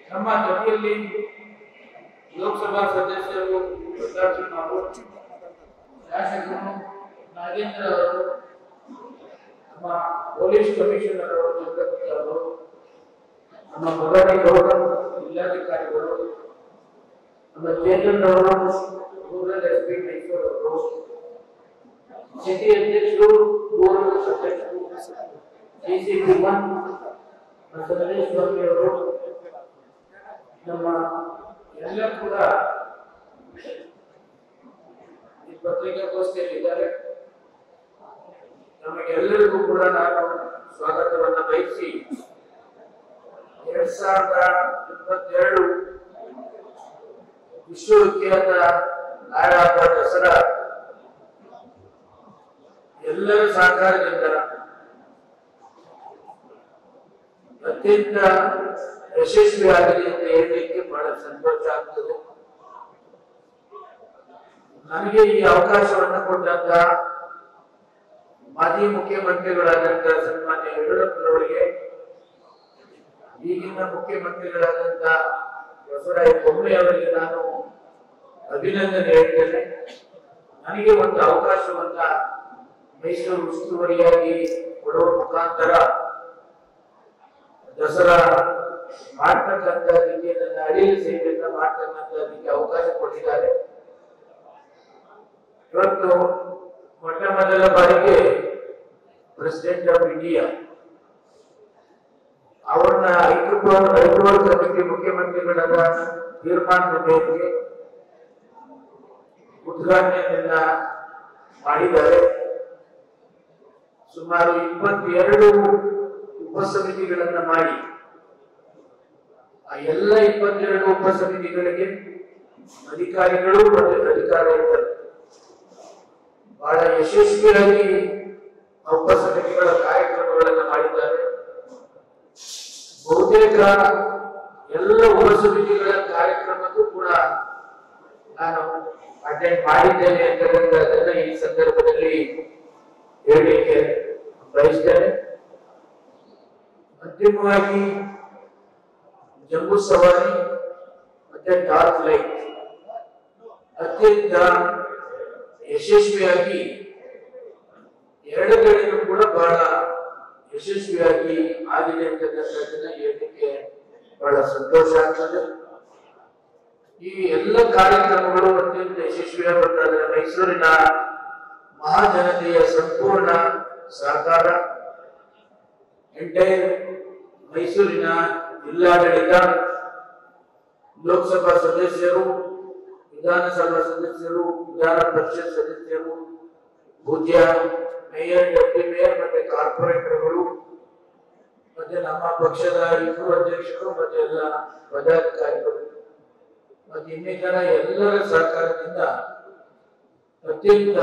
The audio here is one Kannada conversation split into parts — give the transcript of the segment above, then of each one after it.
ನಮ್ಮ ಜೊತೆಯಲ್ಲಿ ಲೋಕಸಭಾ ಸದಸ್ಯರು ಪ್ರತಾಪ್ ಸಿಂಗ್ ಅವರು ಶಾಸಕರು ನಾಗೇಂದ್ರ ಅವರು ನಮ್ಮ ಪೊಲೀಸ್ ಕಮಿಷನರ್ ಅವರು ಚಂದ್ರಗುಪ್ತ ಅವರು ನಮ್ಮ ಮುರಳೀಗೌಡ ಜಿಲ್ಲಾಧಿಕಾರಿಗಳು ನಮ್ಮ ಚೇತನ್ ಅವರು ರೂರಲ್ ಎಸ್ ಪಿ ಮೈಸೂರು ಅವರು ಸಿಟಿ ಅಧ್ಯಕ್ಷರು ರೂರಲ್ ಅಧ್ಯಕ್ಷರು ಡಿಸಿಪಿ ಒನ್ ಸಂದೇಶ್ ಸ್ವಾಮಿ ಅವರು ನಮ್ಮ ಎಲ್ಲ ಕೂಡ ಈ ಪತ್ರಿಕಾಗೋಷ್ಠಿಯಲ್ಲಿದ್ದಾರೆ ನಮಗೆಲ್ಲರಿಗೂ ಕೂಡ ನಾನು ಸ್ವಾಗತವನ್ನ ಬಯಸಿ ಎರಡ್ ಸಾವಿರದ ಇಪ್ಪತ್ತೆರಡು ವಿಶ್ವವಿಖ್ಯಾತ ನಾಡ ಹಬ್ಬ ದಸರಾ ಎಲ್ಲರ ಸಹಕಾರದಿಂದ ಅತ್ಯಂತ ಯಶಸ್ವಿಯಾಗಿದೆ ಅಂತ ಹೇಳಲಿಕ್ಕೆ ಬಹಳ ಸಂತೋಷ ಆಗ್ತದೆ ನನಗೆ ಈ ಅವಕಾಶವನ್ನು ಕೊಟ್ಟಂತ ಮಾಜಿ ಮುಖ್ಯಮಂತ್ರಿಗಳಾದಂತ ಸನ್ಮಾನ್ಯ ಯಡಿಯೂರಪ್ಪನವರಿಗೆ ಈಗಿನ ಮುಖ್ಯಮಂತ್ರಿಗಳಾದಂತ ಬಸವರಾಯ ಬೊಮ್ಮೆಯ ಅವರಿಗೆ ನಾನು ಅಭಿನಂದನೆ ಹೇಳ್ತೇನೆ ನನಗೆ ಒಂದು ಅವಕಾಶವನ್ನ ಮೈಸೂರು ಉಸ್ತುವಾರಿಯಾಗಿ ಕೊಡುವ ಮುಖಾಂತರ ದಸರಾ ಮಾಡ್ತಕ್ಕಂಥದ್ದಕ್ಕೆ ನನ್ನ ಅಡಿಯಲ್ಲಿ ಸೇವೆಯನ್ನ ಮಾಡ್ತಕ್ಕಂಥದ್ದಕ್ಕೆ ಅವಕಾಶ ಕೊಟ್ಟಿದ್ದಾರೆ ಇವತ್ತು ಮೊಟ್ಟ ಮೊದಲ ಬಾರಿಗೆ ಪ್ರೆಸಿಡೆಂಟ್ ಆಫ್ ಇಂಡಿಯಾ ಅವ್ರನ್ನ ಹೈಕಮಾಂಡ್ ಹೈಕಮಾಂಡ್ ಕಮಿಟಿ ಮುಖ್ಯಮಂತ್ರಿಗಳಾದ ತೀರ್ಮಾನದ ಮೇರೆಗೆ ಉದ್ಘಾಟನೆಯನ್ನ ಮಾಡಿದ್ದಾರೆ ಸುಮಾರು ಇಪ್ಪತ್ತೆರಡು ಉಪಸಮಿತಿಗಳನ್ನ ಮಾಡಿ ಆ ಎಲ್ಲ ಇಪ್ಪತ್ತೆರಡು ಉಪಸಮಿತಿಗಳಿಗೆ ಅಧಿಕಾರಿಗಳು ಮತ್ತು ಅಧಿಕಾರಿಗಳು ಬಹಳ ಯಶಸ್ವಿಯಾಗಿ ಆ ಉಪಸಮಿತಿಗಳ ಕಾರ್ಯಕ್ರಮಗಳನ್ನ ಮಾಡಿದ್ದಾರೆ ಬಹುತೇಕ ಎಲ್ಲ ಉಪಸಮಿತಿಗಳ ಕಾರ್ಯಕ್ರಮಕ್ಕೂ ಕೂಡ ನಾನು ಅಟೆಂಡ್ ಮಾಡಿದ್ದೇನೆ ಅಂತಕ್ಕಂಥದ್ದನ್ನ ಈ ಸಂದರ್ಭದಲ್ಲಿ ಹೇಳಲಿಕ್ಕೆ ಬಯಸ್ತೇನೆ ಅಂತಿಮವಾಗಿ ಜಂಬೂ ಸವಾರಿ ಮತ್ತೆ ಟಾರ್ಚ್ ಲೈಟ್ ಅತ್ಯಂತ ಯಶಸ್ವಿಯಾಗಿ ಎರಡು ಕಡೆನೂ ಕೂಡ ಬಹಳ ಯಶಸ್ವಿಯಾಗಿ ಆಗಿದೆ ಅಂತಕ್ಕಂಥದ್ದನ್ನ ಹೇಳಲಿಕ್ಕೆ ಬಹಳ ಸಂತೋಷ ಆಗ್ತದೆ ಈ ಎಲ್ಲ ಕಾರ್ಯಕ್ರಮಗಳು ಅತ್ಯಂತ ಯಶಸ್ವಿಯಾಗಬೇಕಾದ್ರೆ ಮೈಸೂರಿನ ಮಹಾಜನತೆಯ ಸಂಪೂರ್ಣ ಸಹಕಾರ ಎಂಟೈರ್ ಮೈಸೂರಿನ ಜಿಲ್ಲಾಡಳಿತ ಲೋಕಸಭಾ ಸದಸ್ಯರು ವಿಧಾನಸಭಾ ಸದಸ್ಯರು ವಿಧಾನ ಪರಿಷತ್ ಸದಸ್ಯರು ಪೂಜ್ಯ ಮೇಯರ್ ಡೆಪ್ಟಿ ಮೇಯರ್ ಮತ್ತೆ ಕಾರ್ಪೊರೇಟರ್ಗಳು ಮತ್ತೆ ನಮ್ಮ ಪಕ್ಷದ ಇಬ್ಬರು ಅಧ್ಯಕ್ಷರು ಮತ್ತೆ ಎಲ್ಲ ಪದಾಧಿಕಾರಿಗಳು ಮತ್ತೆ ಇನ್ನಿತರ ಎಲ್ಲರ ಸಹಕಾರದಿಂದ ಅತ್ಯಂತ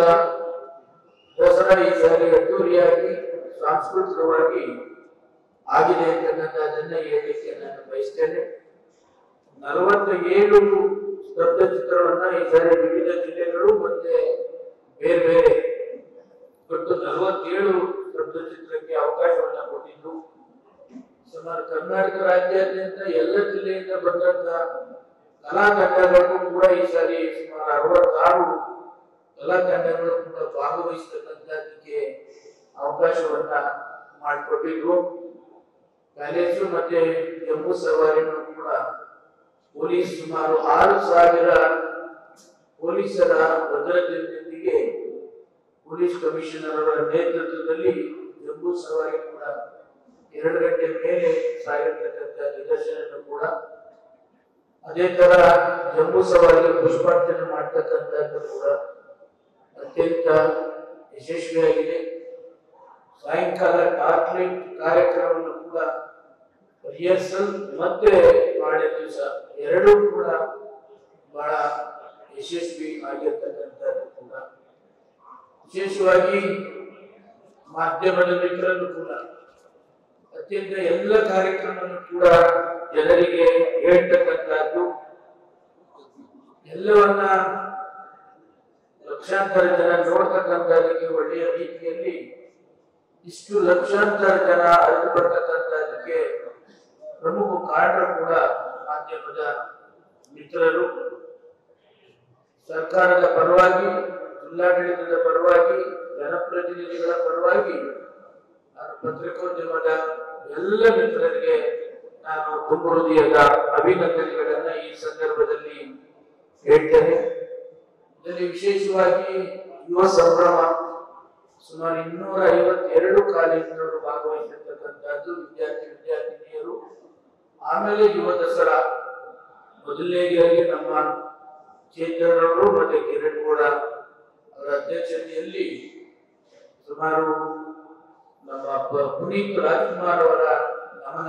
ದಸರಾ ಈ ಸಾರಿ ಅದ್ದೂರಿಯಾಗಿ ಸಾಂಸ್ಕೃತಿಕವಾಗಿ ಆಗಿದೆ ಅಂತಕ್ಕಂಥದ್ದನ್ನ ಹೇಳಲಿಕ್ಕೆ ನಾನು ಬಯಸ್ತೇನೆ ನಲವತ್ತ ಏಳು ಸ್ತಬ್ಧ ಚಿತ್ರವನ್ನ ಈ ಸಾರಿ ವಿವಿಧ ಜಿಲ್ಲೆಗಳು ಮತ್ತೆ ಬೇರೆ ಬೇರೆ ಒಟ್ಟು ನಲವತ್ತೇಳು ಸ್ತಬ್ಧ ಚಿತ್ರಕ್ಕೆ ಅವಕಾಶವನ್ನ ಕೊಟ್ಟಿದ್ದು ಸುಮಾರು ಕರ್ನಾಟಕ ರಾಜ್ಯಾದ್ಯಂತ ಎಲ್ಲ ಜಿಲ್ಲೆಯಿಂದ ಬಂದಂತ ಕಲಾ ತಂಡಗಳಿಗೂ ಕೂಡ ಈ ಸಾರಿ ಸುಮಾರು ಅರವತ್ತಾರು ಕಲಾ ತಂಡಗಳು ಕೂಡ ಭಾಗವಹಿಸತಕ್ಕಂಥದ್ದಕ್ಕೆ ಅವಕಾಶವನ್ನ ಮಾಡಿಕೊಟ್ಟಿದ್ರು ಪ್ಯಾಲೇಸು ಮತ್ತೆ ಜಂಬೂ ಸವಾರಿನೂ ಕೂಡ ಪೊಲೀಸ್ ಸುಮಾರು ಆರು ಸಾವಿರ ಪೊಲೀಸರ ಭದ್ರತೆಯೊಂದಿಗೆ ಪೊಲೀಸ್ ಕಮಿಷನರ್ ಅವರ ನೇತೃತ್ವದಲ್ಲಿ ಜಂಬೂ ಸವಾರಿ ಕೂಡ ಎರಡು ಗಂಟೆ ಮೇಲೆ ಸಾಗಿರ್ತಕ್ಕಂಥ ನಿದರ್ಶನ ಕೂಡ ಅದೇ ತರ ಜಂಬೂ ಸವಾರಿಗೆ ಪುಷ್ಪಾರ್ಚನೆ ಮಾಡ್ತಕ್ಕಂಥದ್ದು ಕೂಡ ಅತ್ಯಂತ ಯಶಸ್ವಿಯಾಗಿದೆ ಸಾಯಂಕಾಲ ಟಾರ್ಚ್ಲೈಟ್ ಕಾರ್ಯಕ್ರಮವನ್ನು ಕೂಡ ರಿಹರ್ಸಲ್ ಮತ್ತೆ ಮಾಡೋ ದಿವಸ ಎರಡೂ ಕೂಡ ಬಹಳ ಯಶಸ್ವಿ ಆಗಿರ್ತಕ್ಕಂಥದ್ದು ಕೂಡ ವಿಶೇಷವಾಗಿ ಮಾಧ್ಯಮದ ಮಿತ್ರರು ಕೂಡ ಅತ್ಯಂತ ಎಲ್ಲ ಕಾರ್ಯಕ್ರಮವನ್ನು ಕೂಡ ಜನರಿಗೆ ಹೇಳ್ತಕ್ಕಂಥದ್ದು ಎಲ್ಲವನ್ನ ಲಕ್ಷಾಂತರ ಜನ ನೋಡ್ತಕ್ಕಂಥದ್ದಕ್ಕೆ ಒಳ್ಳೆಯ ರೀತಿಯಲ್ಲಿ ಇಷ್ಟು ಲಕ್ಷಾಂತರ ಜನ ಅರಿತು ಬರ್ತಕ್ಕಂಥದ್ದಕ್ಕೆ ಪ್ರಮುಖ ಕಾರಣ ಕೂಡ ಮಾಧ್ಯಮದ ಮಿತ್ರರು ಸರ್ಕಾರದ ಪರವಾಗಿ ಜಿಲ್ಲಾಡಳಿತದ ಪರವಾಗಿ ಜನಪ್ರತಿನಿಧಿಗಳ ಪರವಾಗಿ ನಾನು ಪತ್ರಿಕೋದ್ಯಮದ ಎಲ್ಲ ಮಿತ್ರರಿಗೆ ನಾನು ತುಂಬ ಹೃದಯದ ಅಭಿನಂದನೆಗಳನ್ನ ಈ ಸಂದರ್ಭದಲ್ಲಿ ಹೇಳ್ತೇನೆ ಇದರಲ್ಲಿ ವಿಶೇಷವಾಗಿ ಯುವ ಸಂಭ್ರಮ ಸುಮಾರು ಇನ್ನೂರ ಐವತ್ತೆರಡು ಕಾಲೇಜಿನವರು ಭಾಗವಹಿಸಿರ್ತಕ್ಕಂಥದ್ದು ವಿದ್ಯಾರ್ಥಿ ವಿದ್ಯಾರ್ಥಿನಿಯರು ಆಮೇಲೆ ಯುವ ದಸರಾ ಮೊದಲನೇದಾಗಿ ನಮ್ಮ ಚೇತನ್ ಅವರು ಮತ್ತೆ ಕಿರಣ್ ಕೂಡ ಅವರ ಅಧ್ಯಕ್ಷತೆಯಲ್ಲಿ ಸುಮಾರು ನಮ್ಮ ಪ- ಪುನೀತ್ ರಾಜ್ಕುಮಾರ್ ಅವರ ನಮನ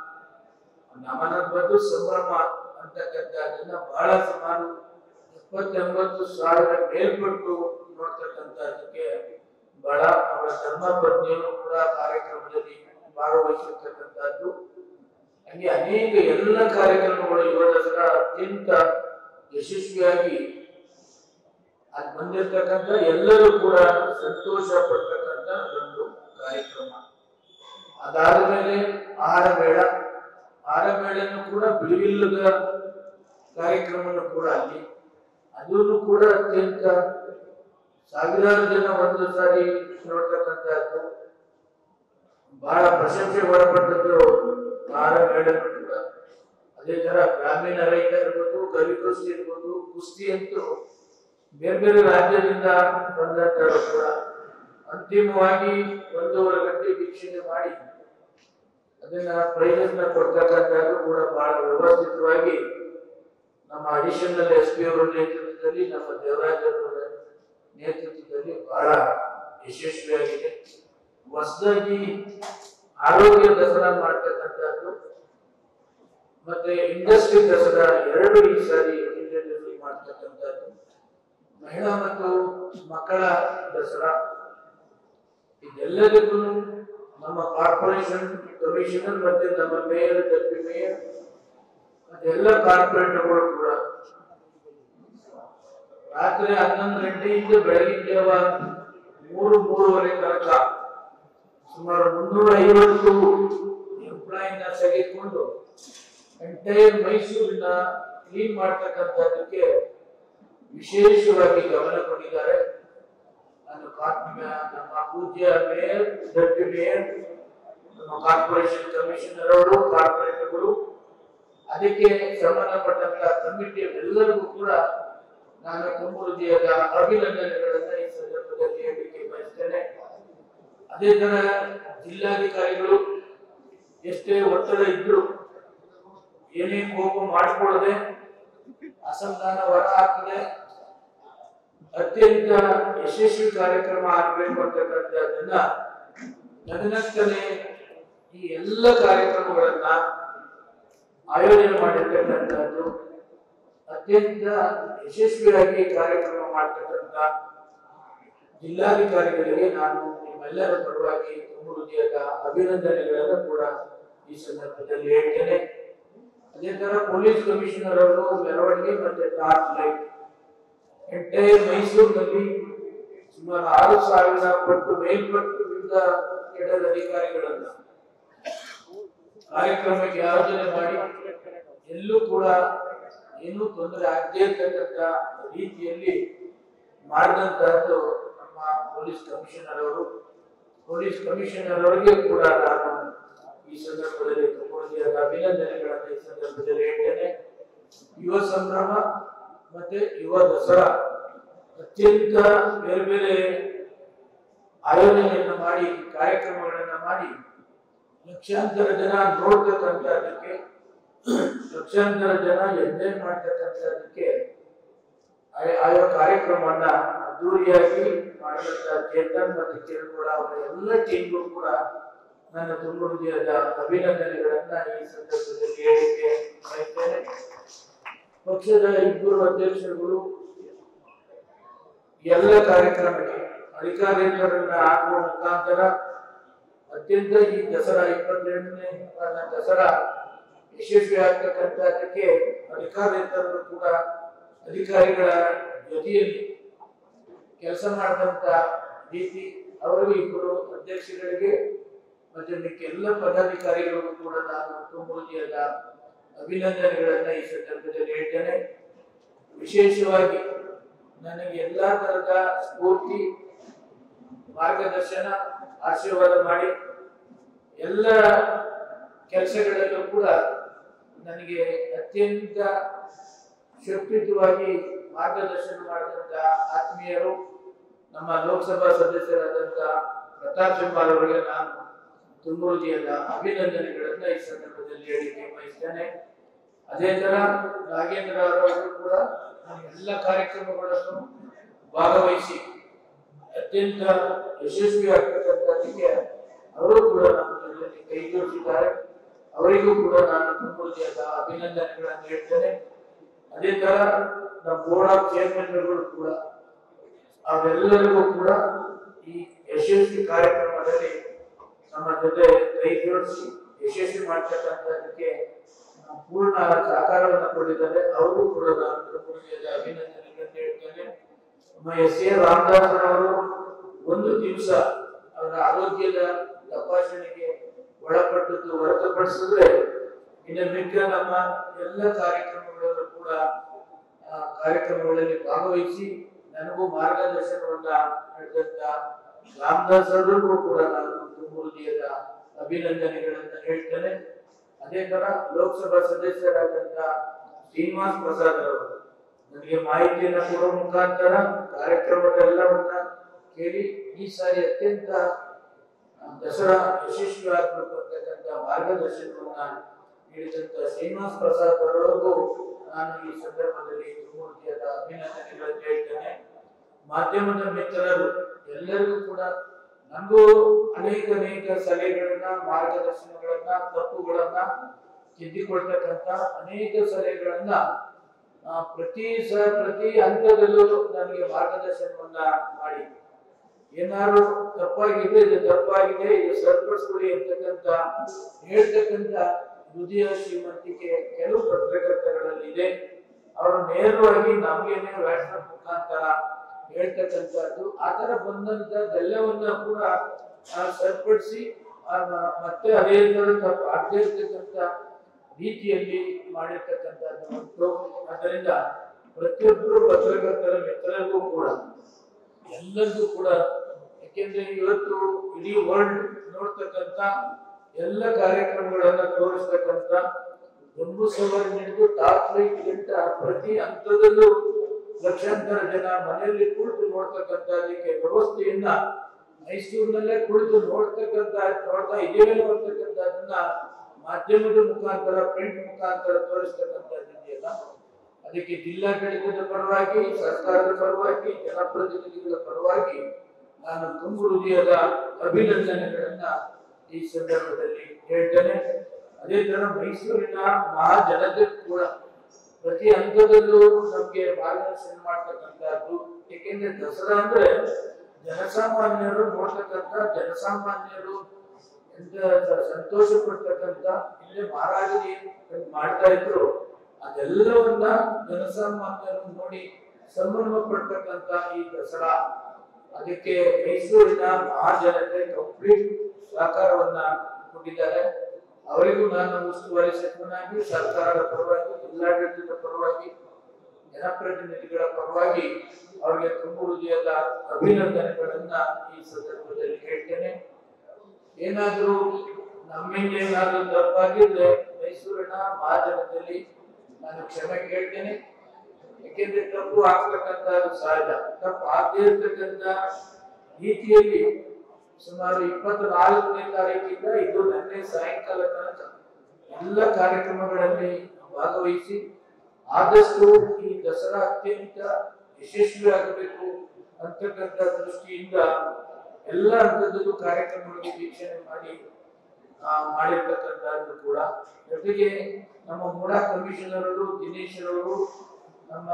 ನಮನ ಬಂದು ಸಂಭ್ರಮ ಅಂತಕ್ಕಂಥದ್ದನ್ನ ಬಹಳ ಸುಮಾರು ಎಪ್ಪತ್ತೆಂಬತ್ತು ಸಾವಿರ ಮೇಲ್ಪಟ್ಟು ನೋಡ್ತಕ್ಕಂಥದ್ದಕ್ಕೆ ಬಹಳ ಅವರ ಧರ್ಮಪತ್ನಿಯರು ಕೂಡ ಕಾರ್ಯಕ್ರಮದಲ್ಲಿ ಭಾಗವಹಿಸಿರ್ತಕ್ಕಂಥದ್ದು ಹಂಗೆ ಅನೇಕ ಎಲ್ಲ ಕಾರ್ಯಕ್ರಮಗಳು ಯುವ ದಸರಾ ಅತ್ಯಂತ ಯಶಸ್ವಿಯಾಗಿ ಅಲ್ಲಿ ಬಂದಿರತಕ್ಕಂಥ ಎಲ್ಲರೂ ಕೂಡ ಸಂತೋಷ ಪಡ್ತಕ್ಕಂಥ ಒಂದು ಕಾರ್ಯಕ್ರಮ ಅದಾದ ಮೇಲೆ ಆಹಾರ ಮೇಳ ಆಹಾರ ಮೇಳನ್ನು ಕೂಡ ಬಿಡುವಿಲ್ಲದ ಕಾರ್ಯಕ್ರಮವನ್ನು ಕೂಡ ಅಲ್ಲಿ ಅದನ್ನು ಕೂಡ ಅತ್ಯಂತ ಸಾವಿರಾರು ಜನ ಒಂದು ಸಾರಿ ನೋಡ್ತಕ್ಕಂಥದ್ದು ಬಹಳ ಪ್ರಶಂಸೆ ಒಳಪಟ್ಟದ್ದು ಆಹಾರ ಮೇಳನ್ನು ಕೂಡ ಅದೇ ತರ ಗ್ರಾಮೀಣ ರೈತ ಇರ್ಬೋದು ಕವಿಗೋಷ್ಠಿ ಇರ್ಬೋದು ಕುಸ್ತಿ ಅಂತೂ ಬೇರೆ ಬೇರೆ ರಾಜ್ಯದಿಂದ ಬಂದಂತರು ಕೂಡ ಅಂತಿಮವಾಗಿ ಒಂದೂವರೆ ಗಂಟೆ ವೀಕ್ಷಣೆ ಮಾಡಿ ಅದನ್ನ ಪ್ರೈಸನ್ನ ಕೊಡ್ತಕ್ಕಂಥದ್ದು ಕೂಡ ಬಹಳ ವ್ಯವಸ್ಥಿತವಾಗಿ ನಮ್ಮ ಅಡಿಷನಲ್ ಎಸ್ ಪಿ ಅವರ ನೇತೃತ್ವದಲ್ಲಿ ನಮ್ಮ ದೇವರಾಜ್ ಅವರ ನೇತೃತ್ವದಲ್ಲಿ ಬಹಳ ಯಶಸ್ವಿಯಾಗಿದೆ ಹೊಸದಾಗಿ ಆರೋಗ್ಯ ದಸರಾ ಮಾಡ್ತಕ್ಕಂಥದ್ದು ಮತ್ತೆ ಇಂಡಸ್ಟ್ರಿ ದಸರಾ ಎರಡು ಈ ಸಾರಿ ಇಂಡಿಯಾದಲ್ಲಿ ಮಾಡ್ತಕ್ಕಂಥದ್ದು ಮಹಿಳಾ ಮತ್ತು ಮಕ್ಕಳ ದಸರಾ ಇದೆಲ್ಲದಕ್ಕೂ ನಮ್ಮ ಕಾರ್ಪೊರೇಷನ್ ಕಮಿಷನರ್ ಮತ್ತೆ ನಮ್ಮ ಮೇಯರ್ ಡೆಪ್ಟಿ ಮೇಯರ್ ಮತ್ತೆ ಎಲ್ಲ ಕಾರ್ಪೊರೇಟರ್ಗಳು ಕೂಡ ರಾತ್ರಿ ಹನ್ನೊಂದು ಗಂಟೆಯಿಂದ ಬೆಳಗಿನ ಜಾವ ಮೂರು ಮೂರುವರೆ ತನಕ ಸುಮಾರು ಮುನ್ನೂರ ಐವತ್ತು ಎಂಪ್ಲಾಯಿನ ತೆಗೆದುಕೊಂಡು ಎಂಟೈರ್ ಮೈಸೂರಿನ ಕ್ಲೀನ್ ಮಾಡ್ತಕ್ಕಂಥದ್ದಕ್ಕೆ ವಿಶೇಷವಾಗಿ ಗಮನ ಕೊಟ್ಟಿದ್ದಾರೆ ನಾನು ಕಾರ್ಪೊರೇ ನಮ್ಮ ಪೂಜ್ಯ ಮೇಯರ್ ಡೆಪ್ಟಿ ಮೇಯರ್ ನಮ್ಮ ಕಾರ್ಪೊರೇಷನ್ ಕಮಿಷನರ್ ಅವರು ಕಾರ್ಪೊರೇಟರ್ಗಳು ಅದಕ್ಕೆ ಸಂಬಂಧಪಟ್ಟಂತ ಕಮಿಟಿಯವರೆಲ್ಲರಿಗೂ ಕೂಡ ನಾನು ತುಂಬ ಹೃದಯದ ಅಭಿನಂದನೆಗಳನ್ನ ಈ ಸಂದರ್ಭದಲ್ಲಿ ಹೇಳಲಿಕ್ಕೆ ಬಯಸ್ತೇನೆ ಅದೇ ತರ ಜಿಲ್ಲಾಧಿಕಾರಿಗಳು ಎಷ್ಟೇ ಒತ್ತಡ ಇದ್ರು ಏನೇ ಕೋಪ ಮಾಡಿಕೊಳ್ಳದೆ ಅಸಮಾಧಾನ ಹೊರ ಹಾಕದೆ ಅತ್ಯಂತ ಯಶಸ್ವಿ ಕಾರ್ಯಕ್ರಮ ಆಗಬೇಕು ಅಂತಕ್ಕಂಥದ್ದನ್ನ ನಗನಗ್ತಲೇ ಈ ಎಲ್ಲ ಕಾರ್ಯಕ್ರಮಗಳನ್ನ ಆಯೋಜನೆ ಮಾಡಿರ್ತಕ್ಕಂಥದ್ದು ಅತ್ಯಂತ ಯಶಸ್ವಿಯಾಗಿ ಕಾರ್ಯಕ್ರಮ ಮಾಡ್ತಕ್ಕಂಥ ಜಿಲ್ಲಾಧಿಕಾರಿಗಳಿಗೆ ನಾನು ನಿಮ್ಮೆಲ್ಲರ ಪರವಾಗಿ ತುಂಬ ಹೃದಯದ ಅಭಿನಂದನೆಗಳನ್ನು ಕೂಡ ಈ ಸಂದರ್ಭದಲ್ಲಿ ಹೇಳ್ತೇನೆ ಅದೇ ತರ ಪೊಲೀಸ್ ಕಮಿಷನರ್ ಅವರು ಮೆರವಣಿಗೆ ಮತ್ತೆ ಟಾರ್ಚ್ ಲೈಟ್ ಎಂಟೈರ್ ಮೈಸೂರಿನಲ್ಲಿ ಸುಮಾರು ಆರು ಸಾವಿರ ಪಟ್ಟು ಮೇಲ್ಪಟ್ಟು ವಿವಿಧ ಕೆಡಲ್ ಅಧಿಕಾರಿಗಳನ್ನ ಕಾರ್ಯಕ್ರಮಕ್ಕೆ ಆಯೋಜನೆ ಮಾಡಿ ಎಲ್ಲೂ ಕೂಡ ಏನೂ ತೊಂದರೆ ಆಗದೇ ಇರ್ತಕ್ಕಂಥ ರೀತಿಯಲ್ಲಿ ಮಾಡಿದಂತಹದ್ದು ನಮ್ಮ ಪೊಲೀಸ್ ಕಮಿಷನರ್ ಅವರು ಪೊಲೀಸ್ ಕಮಿಷನರ್ ಅವರಿಗೆ ಕೂಡ ನಾನು ಈ ಸಂದರ್ಭದಲ್ಲಿ ತಗೊಳ್ಳಿಯಾದ ಅಭಿನಂದನೆಗಳನ್ನು ಈ ಸಂದರ್ಭದಲ್ಲಿ ಹೇಳ್ತೇನೆ ಯುವ ಸಂಭ್ರಮ ಮತ್ತೆ ಯುವ ದಸರಾ ಅತ್ಯಂತ ಬೇರೆ ಬೇರೆ ಆಯೋಜನೆಯನ್ನು ಮಾಡಿ ಕಾರ್ಯಕ್ರಮಗಳನ್ನ ಮಾಡಿ ಲಕ್ಷಾಂತರ ಜನ ನೋಡ್ತಕ್ಕಂಥದ್ದಕ್ಕೆ ಲಕ್ಷಾಂತರ ಜನ ಎಂಜಾಯ್ ಮಾಡ್ತಕ್ಕಂಥದ್ದಕ್ಕೆ ಆಯಾ ಆಯಾ ಕಾರ್ಯಕ್ರಮವನ್ನ ಅದ್ದೂರಿಯಾಗಿ ಮಾಡಿದಂತ ಚೇತನ್ ಮತ್ತು ಕಿರಣ್ ಅವರ ಎಲ್ಲ ಟೀಮ್ಗಳು ಕೂಡ ನನ್ನ ತುಂಬ ಹೃದಯದ ಅಭಿನಂದನೆಗಳನ್ನ ಈ ಸಂದರ್ಭದಲ್ಲಿ ಹೇಳಿಕೆ ಬಯಸ್ತೇನೆ ಪಕ್ಷದ ಇಬ್ಬರು ಅಧ್ಯಕ್ಷರುಗಳು ಎಲ್ಲ ಕಾರ್ಯಕ್ರಮಕ್ಕೆ ಅಧಿಕಾರಿಗಳನ್ನ ಹಾಕುವ ಮುಖಾಂತರ ಅತ್ಯಂತ ಈ ದಸರಾ ಇಪ್ಪತ್ತೆರಡನೇ ದಸರಾ ಯಶಸ್ವಿ ಆಗ್ತಕ್ಕಂಥದ್ದಕ್ಕೆ ಅಧಿಕಾರಿಗಳು ಕೂಡ ಅಧಿಕಾರಿಗಳ ಜೊತೆಯಲ್ಲಿ ಕೆಲಸ ಮಾಡಿದಂತ ರೀತಿ ಅವರಿಗೂ ಇಬ್ಬರು ಅಧ್ಯಕ್ಷಗಳಿಗೆ ಮತ್ತೆ ಮಿಕ್ಕ ಎಲ್ಲ ಪದಾಧಿಕಾರಿಗಳಿಗೂ ಕೂಡ ನಾನು ತುಂಬ ಹೃದಯದ ಅಭಿನಂದನೆಗಳನ್ನ ಈ ಸಂದರ್ಭದಲ್ಲಿ ಹೇಳ್ತೇನೆ ವಿಶೇಷವಾಗಿ ನನಗೆ ಎಲ್ಲಾ ತರದ ಸ್ಫೂರ್ತಿ ಮಾರ್ಗದರ್ಶನ ಆಶೀರ್ವಾದ ಮಾಡಿ ಎಲ್ಲ ಕೆಲಸಗಳಲ್ಲೂ ಕೂಡ ನನಗೆ ಅತ್ಯಂತ ಶಕ್ತಿಯುತವಾಗಿ ಮಾರ್ಗದರ್ಶನ ಮಾಡಿದಂತ ಆತ್ಮೀಯರು ನಮ್ಮ ಲೋಕಸಭಾ ಸದಸ್ಯರಾದಂತ ಪ್ರತಾಪ್ ಸಿಂಹಾಲ್ ಅವರಿಗೆ ನಾನು ತುಂಬ ಹೃದಯದ ಅಭಿನಂದನೆಗಳನ್ನ ಈ ಸಂದರ್ಭದಲ್ಲಿ ಹೇಳಿಕೆ ಬಯಸ್ತೇನೆ ಅದೇ ತರ ನಾಗೇಂದ್ರ ಅವರು ಕೂಡ ನಮ್ಮ ಎಲ್ಲ ಕಾರ್ಯಕ್ರಮಗಳನ್ನು ಭಾಗವಹಿಸಿ ಅತ್ಯಂತ ಯಶಸ್ವಿ ಆಗ್ತಕ್ಕಂಥದ್ದಕ್ಕೆ ಅವರು ಕೂಡ ನಮ್ಮ ಜೊತೆಯಲ್ಲಿ ಕೈ ಜೋಡಿಸಿದ್ದಾರೆ ಅವರಿಗೂ ಕೂಡ ನಾನು ತುಂಬ ಹೃದಯದ ಅಭಿನಂದನೆಗಳನ್ನು ಹೇಳ್ತೇನೆ ಅದೇ ತರ ನಮ್ಮ ಬೋರ್ಡ್ ಆಫ್ ಚೇರ್ಮನ್ಗಳು ಕೂಡ ಅವರೆಲ್ಲರಿಗೂ ಕೂಡ ಈ ಯಶಸ್ವಿ ಕಾರ್ಯಕ್ರಮದಲ್ಲಿ ನಮ್ಮ ಜೊತೆ ಕೈ ಜೋಡಿಸಿ ಯಶಸ್ವಿ ಮಾಡ್ತಕ್ಕಂಥದ್ದಕ್ಕೆ ಆ, ಪೂರ್ಣ ಸಹಕಾರವನ್ನು ಕೊಟ್ಟಿದ್ದಾರೆ ಅವರು ಕೂಡ ನಾನು ತುಂಬ ಹೃದಯದ ಅಭಿನಂದನೆಗಳನ್ನು ಹೇಳ್ತೇನೆ ನಮ್ಮ ಎಸ್ ಎ ರಾಮದಾಸ್ ಅವರು ಒಂದು ದಿವಸ ಅವರ ಆರೋಗ್ಯದ ತಪಾಸಣೆಗೆ ಒಳಪಟ್ಟದ್ದು ಹೊರತುಪಡಿಸಿದ್ರೆ ಇನ್ನು ಮಿಕ್ಕ ನಮ್ಮ ಎಲ್ಲ ಕಾರ್ಯಕ್ರಮಗಳಲ್ಲೂ ಕೂಡ ಆ, ಕಾರ್ಯಕ್ರಮಗಳಲ್ಲಿ ಭಾಗವಹಿಸಿ ನನಗೂ ಮಾರ್ಗದರ್ಶನವನ್ನ ನೀಡಿದಂತ ರಾಮದಾಸ್ ಅವರಿಗೂ ಕೂಡ ನಾನು ತುಂಬ ಹೃದಯದ ಅಭಿನಂದನೆಗಳನ್ನ ಹೇಳ್ತೇನೆ ಅದೇ ತರ ಲೋಕಸಭಾ ಸದಸ್ಯರಾದಂತ ಶ್ರೀನಿವಾಸ್ ಪ್ರಸಾದ್ ಅವರು ನನಗೆ ಮಾಹಿತಿಯನ್ನ ಕೊಡುವ ಮುಖಾಂತರ ಕಾರ್ಯಕ್ರಮಗಳೆಲ್ಲವನ್ನ ಕೇಳಿ ಈ ಸಾರಿ ಅತ್ಯಂತ ಆ, ದಸರಾ ಯಶಸ್ವಿ ಆಗ್ಬೇಕು ಅಂತಕ್ಕಂಥ ಮಾರ್ಗದರ್ಶನವನ್ನ ನೀಡಿದಂತ ಶ್ರೀನಿವಾಸ್ ಪ್ರಸಾದ್ ಅವರಿಗೂ ನಾನು ಈ ಸಂದರ್ಭದಲ್ಲಿ ತುಂಬ ಹೃದಯದ ಅಭಿನಂದನೆಗಳನ್ನು ಹೇಳ್ತೇನೆ ಮಾಧ್ಯಮದ ಮಿತ್ರರು ಎಲ್ಲರಿಗೂ ಕೂಡ ನನಗೂ ಅನೇಕ ಅನೇಕ ಸಲಹೆಗಳನ್ನ ಮಾರ್ಗದರ್ಶನಗಳನ್ನ ತಪ್ಪುಗಳನ್ನ ತಿದ್ದಿಕೊಳ್ತಕ್ಕಂಥ ಅನೇಕ ಸಲಹೆಗಳನ್ನ ಆ, ಪ್ರತಿ ಸ ಪ್ರತಿ ಹಂತದಲ್ಲೂ ನನಗೆ ಮಾರ್ಗದರ್ಶನವನ್ನ ಮಾಡಿ ಏನಾದ್ರು ತಪ್ಪಾಗಿದೆ ಇದು ತಪ್ಪಾಗಿದೆ ಇದು ಸರಿಪಡಿಸ್ಕೊಳ್ಳಿ ಅಂತಕ್ಕಂಥ ಹೇಳ್ತಕ್ಕಂಥ ಹೃದಯ ಶ್ರೀಮಂತಿಕೆ ಕೆಲವು ಪತ್ರಕರ್ತಗಳಲ್ಲಿ ಇದೆ ಅವರು ನೇರವಾಗಿ ನಮ್ಗೇನೆ ವಾಟ್ಸ್ಆಪ್ ಮುಖಾಂತರ ಹೇಳ್ತಕ್ಕಂಥದ್ದು ಆ ತರ ಬಂದಂತದ್ದೆಲ್ಲವನ್ನ ಕೂಡ ಆ, ಸರಿಪಡಿಸಿ ಆ, ಮ- ಮತ್ತೆ ಅದೇ ತರ ತಪ್ಪು ಆಗದೇ ಇರ್ತಕ್ಕಂಥ ರೀತಿಯಲ್ಲಿ ಮಾಡಿರ್ತಕ್ಕಂಥದ್ದು ಉಂಟು ಅದರಿಂದ ಪ್ರತಿಯೊಬ್ಬರು ಪತ್ರಕರ್ತರ ಮಿತ್ರರಿಗೂ ಕೂಡ ಎಲ್ಲರಿಗೂ ಕೂಡ ಯಾಕೆಂದ್ರೆ ಇವತ್ತು ಇಡೀ ವರ್ಲ್ಡ್ ನೋಡ್ತಕ್ಕಂಥ ಎಲ್ಲ ಕಾರ್ಯಕ್ರಮಗಳನ್ನ ತೋರಿಸ್ತಕ್ಕಂಥ ಒಂದು ಸವಾರಿ ಹಿಡಿದು ಟಾಪ್ ಲೈಟ್ ಗಂಟ ಪ್ರತಿ ಹಂತದಲ್ಲೂ ಲಕ್ಷಾಂತರ ಜನ ಮನೆಯಲ್ಲಿ ಕುಳಿತು ನೋಡ್ತಕ್ಕಂಥದಕ್ಕೆ ವ್ಯವಸ್ಥೆಯನ್ನ ಮೈಸೂರಿನಲ್ಲೇ ಕುಳಿತು ನೋಡ್ತಕ್ಕಂಥ ನೋಡ್ತಾ ಇದೇವೇನೋ ಅಂತಕ್ಕಂಥದ್ದನ್ನ ಮಾಧ್ಯಮದ ಮುಖಾಂತರ ಪ್ರಿಂಟ್ ಮುಖಾಂತರ ತೋರಿಸ್ತಕ್ಕಂಥದ್ದಿದೆಯಲ್ಲ ಅದಕ್ಕೆ ಜಿಲ್ಲಾಡಳಿತದ ಪರವಾಗಿ ಸರ್ಕಾರದ ಪರವಾಗಿ ಜನಪ್ರತಿನಿಧಿಗಳ ಪರವಾಗಿ ನಾನು ತುಂಬ ಹೃದಯದ ಅಭಿನಂದನೆಗಳನ್ನ ಈ ಸಂದರ್ಭದಲ್ಲಿ ಹೇಳ್ತೇನೆ ಅದೇ ತರ ಮೈಸೂರಿನ ಮಹಾಜನತೆ ಕೂಡ ಪ್ರತಿ ಹಂತದಲ್ಲೂ ನಮ್ಗೆ ಮಾರ್ಗದರ್ಶನ ಮಾಡ್ತಕ್ಕಂಥದ್ದು ಏಕೆಂದ್ರೆ ದಸರಾ ಅಂದ್ರೆ ಜನಸಾಮಾನ್ಯರು ನೋಡ್ತಕ್ಕಂಥ ಜನಸಾಮಾನ್ಯರು ಎಂತ ಸಂತೋಷ ಪಡ್ತಕ್ಕಂಥ ಇಲ್ಲಿ ಮಹಾರಾಜರು ಏನ್ ಮಾಡ್ತಾ ಇದ್ರು ಅದೆಲ್ಲವನ್ನ ಜನಸಾಮಾನ್ಯರು ನೋಡಿ ಸಂಭ್ರಮ ಪಡ್ತಕ್ಕಂಥ ಈ ದಸರಾ ಅದಕ್ಕೆ ಮೈಸೂರಿನ ಮಹಾಜನತೆ ಕಂಪ್ಲೀಟ್ ಸಹಕಾರವನ್ನ ಕೊಟ್ಟಿದ್ದಾರೆ ಅವರಿಗೂ ನಾನು ಉಸ್ತುವಾರಿ ಸಚಿವನಾಗಿ ಸರ್ಕಾರದ ಪರವಾಗಿ ಜಿಲ್ಲಾಡಳಿತದ ಪರವಾಗಿ ಜನಪ್ರತಿನಿಧಿಗಳ ಪರವಾಗಿ ಅವರಿಗೆ ತುಂಬ ಹೃದಯದ ಅಭಿನಂದನೆಗಳನ್ನ ಈ ಸಂದರ್ಭದಲ್ಲಿ ಹೇಳ್ತೇನೆ ಏನಾದರೂ ನಮ್ಮಿಂದ ಏನಾದರೂ ತಪ್ಪಾಗಿದ್ರೆ ಮೈಸೂರಿನ ಮಹಾಜನದಲ್ಲಿ ನಾನು ಕ್ಷಮೆ ಕೇಳ್ತೇನೆ ಯಾಕೆಂದ್ರೆ ತಪ್ಪು ಆಗ್ತಕ್ಕಂಥದ್ದು ಸಹಜ ತಪ್ಪು ಆಗದೇ ಇರ್ತಕ್ಕಂಥ ರೀತಿಯಲ್ಲಿ ಸುಮಾರು ಇಪ್ಪತ್ನಾಲ್ಕನೇ ತಾರೀಕಿಂದ ಇದು ನಿನ್ನೆ ಸಾಯಂಕಾಲ ತನಕ ಎಲ್ಲ ಕಾರ್ಯಕ್ರಮಗಳಲ್ಲಿ ಭಾಗವಹಿಸಿ ಆದಷ್ಟು ಈ ದಸರಾ ಅತ್ಯಂತ ಯಶಸ್ವಿ ಆಗಬೇಕು ಅಂತಕ್ಕಂಥ ದೃಷ್ಟಿಯಿಂದ ಎಲ್ಲ ಹಂತದಲ್ಲೂ ಕಾರ್ಯಕ್ರಮಗಳಿಗೆ ವೀಕ್ಷಣೆ ಮಾಡಿ ಆ, ಮಾಡಿರ್ತಕ್ಕಂಥದ್ದು ಕೂಡ ಜೊತೆಗೆ ನಮ್ಮ ಮೂಡಾ ಕಮಿಷನರರು ದಿನೇಶ್ ಅವರು ನಮ್ಮ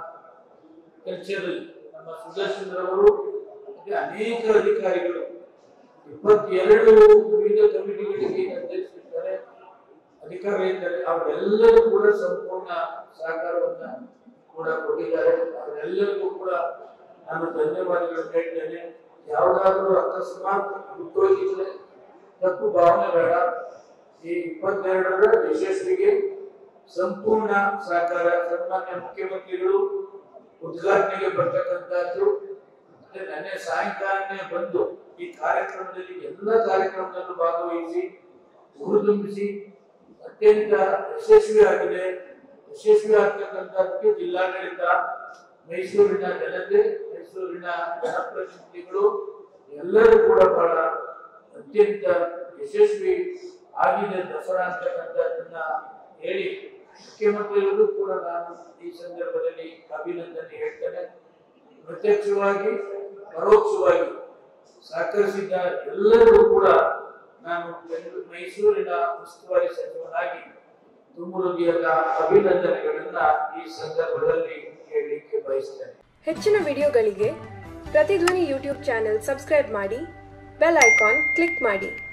ಕಲ್ಚರಲ್ ನಮ್ಮ ಸುದರ್ಶನರವರು ಮತ್ತೆ ಅನೇಕ ಅಧಿಕಾರಿಗಳು ಇಪ್ಪತ್ತೆರಡು ವಿವಿಧ ಕಮಿಟಿಗಳಿಗೆ ನಿರ್ದೇಶಿಸಿದ್ದಾರೆ ಅಧಿಕಾರಿಗಳಿದ್ದಾರೆ ಅವರೆಲ್ಲರೂ ಕೂಡ ಸಂಪೂರ್ಣ ಸಹಕಾರವನ್ನ ಕೂಡ ಕೊಟ್ಟಿದ್ದಾರೆ ಅವರೆಲ್ಲರಿಗೂ ಕೂಡ ನಾನು ಧನ್ಯವಾದಗಳನ್ನು ಹೇಳ್ತೇನೆ ಯಾವುದಾದ್ರೂ ಅಕಸ್ಮಾತ್ ಬಿಟ್ಟೋಗಿದ್ರೆ ತಪ್ಪು ಭಾವನೆ ಬೇಡ ಈ ಇಪ್ಪತ್ತೆರಡರ ಯಶಸ್ವಿಗೆ ಸಂಪೂರ್ಣ ಸಹಕಾರ ಸನ್ಮಾನ್ಯ ಮುಖ್ಯಮಂತ್ರಿಗಳು ಉದ್ಘಾಟನೆಗೆ ಬರ್ತಕ್ಕಂಥದ್ದು ಮತ್ತೆ ನೆನ್ನೆ ಸಾಯಂಕಾಲನೇ ಬಂದು ಈ ಕಾರ್ಯಕ್ರಮದಲ್ಲಿ ಎಲ್ಲ ಕಾರ್ಯಕ್ರಮದಲ್ಲೂ ಭಾಗವಹಿಸಿ ಹುರಿದುಂಬಿಸಿ ಅತ್ಯಂತ ಯಶಸ್ವಿಯಾಗಿದೆ ಯಶಸ್ವಿ ಆಗ್ತಕ್ಕಂಥದ್ದಕ್ಕೆ ಜಿಲ್ಲಾಡಳಿತ ಮೈಸೂರಿನ ಜನತೆ ಮೈಸೂರಿನ ಜನಪ್ರತಿನಿಧಿಗಳು ಎಲ್ಲರೂ ಕೂಡ ಬಹಳ ಅತ್ಯಂತ ಯಶಸ್ವಿ ಆಗಿದೆ ದಸರಾ ಅಂತಕ್ಕಂಥದ್ದನ್ನ ಹೇಳಿ ಮುಖ್ಯಮಂತ್ರಿಗಳು ಕೂಡ ನಾನು ಈ ಸಂದರ್ಭದಲ್ಲಿ ಅಭಿನಂದನೆ ಹೇಳ್ತೇನೆ ಪ್ರತ್ಯಕ್ಷವಾಗಿ ಪರೋಕ್ಷವಾಗಿ ಸಹಕರಿಸಿದ ಎಲ್ಲರಿಗೂ ಕೂಡ ನಾನು ಬೆಂಗಳೂರು ಮೈಸೂರಿನ ಉಸ್ತುವಾರಿ ಸಚಿವನಾಗಿ ತುಂಬ ಹೃದಯದ ಅಭಿನಂದನೆಗಳನ್ನ ಈ ಸಂದರ್ಭದಲ್ಲಿ ಹೇಳಲಿಕ್ಕೆ ಬಯಸ್ತೇನೆ ಹೆಚ್ಚಿನ ವಿಡಿಯೋಗಳಿಗೆ ಪ್ರತಿಧ್ವನಿ ಯೂಟ್ಯೂಬ್ ಚಾನೆಲ್ ಸಬ್ಸ್ಕ್ರೈಬ್ ಮಾಡಿ ಬೆಲ್ ಐಕಾನ್ ಕ್ಲಿಕ್ ಮಾಡಿ